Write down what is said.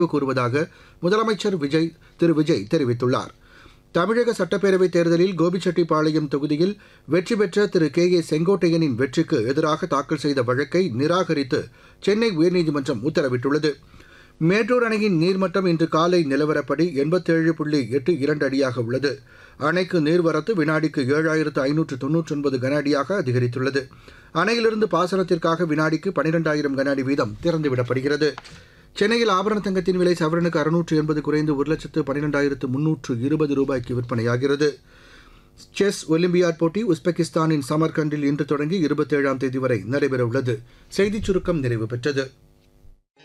கூறுவதாக முதலமைச்சர் விஜய் திரு விஜய் தெரிவித்துள்ளார் தமிழக சட்டப்பேரவைத் தேர்தலில் கோபிச்செட்டிப்பாளையம் தொகுதியில் வெற்றி பெற்ற திரு கே ஏ செங்கோட்டையனின் வெற்றிக்கு எதிராக தாக்கல் செய்த வழக்கை நிராகரித்து சென்னை உயர்நீதிமன்றம் உத்தரவிட்டுள்ளது மேட்டூர் அணையின் நீர்மட்டம் இன்று காலை நிலவரப்படி எண்பத்தேழு புள்ளி எட்டு இரண்டு அடியாக உள்ளது அணைக்கு நீர்வரத்து வினாடிக்கு ஏழாயிரத்து ஐநூற்று தொன்னூற்றொன்பது கன அடியாக அதிகரித்துள்ளது அணையிலிருந்து பாசனத்திற்காக வினாடிக்கு பனிரெண்டாயிரம் கன அடி வீதம் திறந்துவிடப்படுகிறது சென்னையில் ஆபரண தங்கத்தின் விலை சவரனுக்கு அறுநூற்று எண்பது குறைந்து ஒரு லட்சத்து பன்னிரெண்டாயிரத்து முன்னூற்று இருபது ரூபாய்க்கு விற்பனையாகிறது செஸ் ஒலிம்பியாட் போட்டி உஸ்பெகிஸ்தானின் சமர்கண்டில் இன்று தொடங்கி இருபத்தேழாம் தேதி வரை நடைபெறவுள்ளது செய்திச் சுருக்கம் நிறைவு பெற்றது